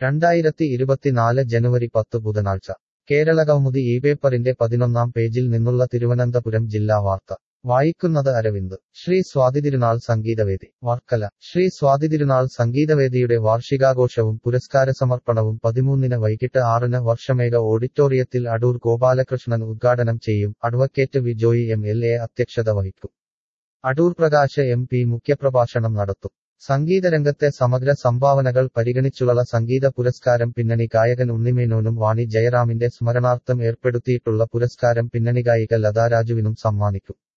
രണ്ടായിരത്തി ഇരുപത്തിനാല് ജനുവരി പത്ത് ബുധനാഴ്ച കേരളകൗമുദി ഈ പേപ്പറിന്റെ പതിനൊന്നാം പേജിൽ നിന്നുള്ള തിരുവനന്തപുരം ജില്ലാ വാർത്ത വായിക്കുന്നത് അരവിന്ദ് ശ്രീ സ്വാതിതിരുനാൾ സംഗീതവേദി വർക്കല ശ്രീ സ്വാതിതിരുനാൾ സംഗീതവേദിയുടെ വാർഷികാഘോഷവും പുരസ്കാരസമർപ്പണവും പതിമൂന്നിന് വൈകിട്ട് ആറിന് വർഷമേഘ ഓഡിറ്റോറിയത്തിൽ അടൂർ ഗോപാലകൃഷ്ണൻ ഉദ്ഘാടനം ചെയ്യും advocate V Joy M L A അധ്യക്ഷത വഹിക്കും അടൂർ പ്രകാശ് എം പി മുഖ്യപ്രഭാഷണം നടത്തും സംഗീതരംഗത്തെ സമഗ്ര സംഭാവനകൾ പരിഗണിച്ചുള്ള സംഗീത പുരസ്കാരം പിന്നണി ഗായകൻ ഉണ്ണിമേനോനും വാണി ജയറാമിന്റെ സ്മരണാർത്ഥം ഏർപ്പെടുത്തിയിട്ടുള്ള പുരസ്കാരം പിന്നണി ഗായിക ലതാ രാജുവിനും സമ്മാനിക്കും